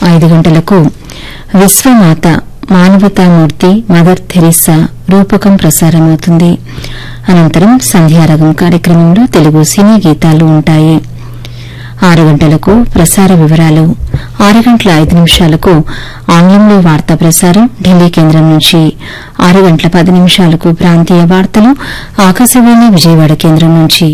ఐదు గంటలకు విశ్వమాత మానవతామూర్తి mother Teresa రూపకం ప్రసారమవుతుంది అనంతరం సంధ్యారగం కార్యక్రమంలో తెలుగు సినీ గీతాలు ఉంటాయి ఆరు గంటలకు ప్రసార వివరాలు ఆరు గంటల ఐదు నిమిషాలకు ఆంగ్లంలో వార్తా ప్రసారం ఢిల్లీ కేంద్రం నుంచి ఆరు గంటల పది నిమిషాలకు ప్రాంతీయ వార్తలు ఆకాశవాణి విజయవాడ కేంద్రం నుంచి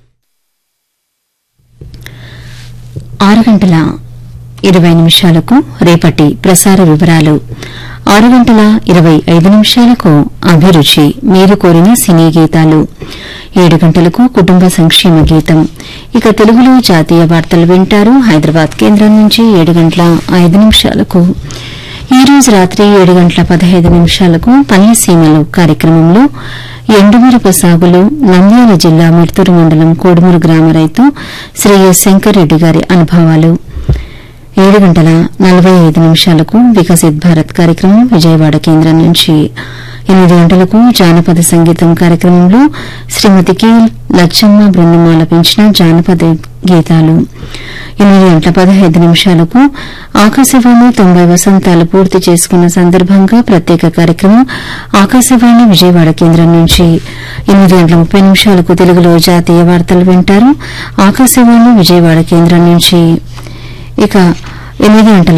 ఆరు గంటల ఇరవై నిమిషాలకు రేపటి ప్రసార వివరాలు ఆరు గంటల ఇరవై ఐదు నిమిషాలకు అభిరుచి మీరు కోరిన సినీ గీతాలు ఏడు గంటలకు కుటుంబ సంక్షేమ గీతం ఇక తెలుగులో జాతీయ వార్తలు వింటారు హైదరాబాద్ కేంద్రం నుంచి ఏడు గంటల ఐదు నిమిషాలకు ఈ రోజు రాత్రి ఏడు గంటల పదహైదు నిమిషాలకు పల్లెసీమలు కార్యక్రమంలో ఎండుమిరప సాగులో నంద్యాల జిల్లా మిడ్తూరు మండలం కోడుమూరు గ్రామ రైతు శ్రీ ఎస్ శంకర్ రెడ్డి గారి అనుభవాలు ఏడు గంటల నలభై ఐదు నిమిషాలకు వికసిత్ భారత్ కార్యక్రమం విజయవాడ కేంద్రం నుంచి ఎనిమిది గంటలకు జానపద సంగీతం కార్యక్రమంలో శ్రీమతి కె లచ్చమ్మ బృందం ఆలపించిన జానపద గీతాలు ఎనిమిది గంటల పదహైదు నిమిషాలకు ఆకాశవాణి తొంభై వసంతాలు పూర్తి చేసుకున్న సందర్భంగా ప్రత్యేక కార్యక్రమం ఆకాశవాణి విజయవాడ కేంద్రం నుంచి ఎనిమిది గంటల ముప్పై నిమిషాలకు తెలుగులో జాతీయ వార్తలు వింటారు ఆకాశవాణి విజయవాడ కేంద్రం నుంచి ఇక ఎనిమిది గంటల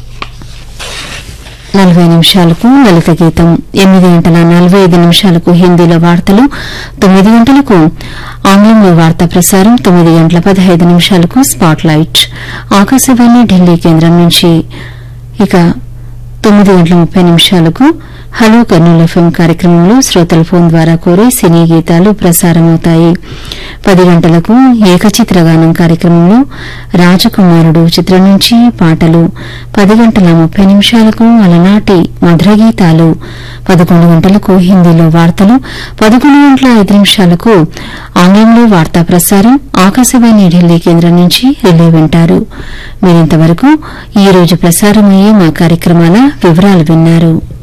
నలభై నిమిషాలకు లలిత గీతం ఎనిమిది గంటల నలభై ఐదు నిమిషాలకు హిందీలో వార్తలు తొమ్మిది గంటలకు ఆంగ్లంలో వార్తా ప్రసారం తొమ్మిది గంటల పదహైదు నిమిషాలకు స్పాట్ లైట్ ఆకాశవాణి ఢిల్లీ కేంద్రం నుంచి ఇక తొమ్మిది గంటల ముప్పై నిమిషాలకు హలో కర్నూలు ఎఫ్ఎం కార్యక్రమంలో శ్రోతల ఫోన్ ద్వారా కోరే సినీ గీతాలు ప్రసారమవుతాయి పది గంటలకు ఏకచిత్రగానం కార్యక్రమంలో రాజకుమారుడు చిత్రం నుంచి పాటలు పది గంటల ముప్పై నిమిషాలకు అలనాటి మధుర గీతాలు పదకొండు గంటలకు హిందీలో వార్తలు పదకొండు గంటల ఐదు నిమిషాలకు ఆంగ్లంలో వార్తా ప్రసారం ఆకాశవాణి ఢిల్లీ కేంద్రం నుంచి రిలే వింటారు మీరింతవరకు ఈ రోజు ప్రసారమయ్యే మా కార్యక్రమాల వివరాలు విన్నారు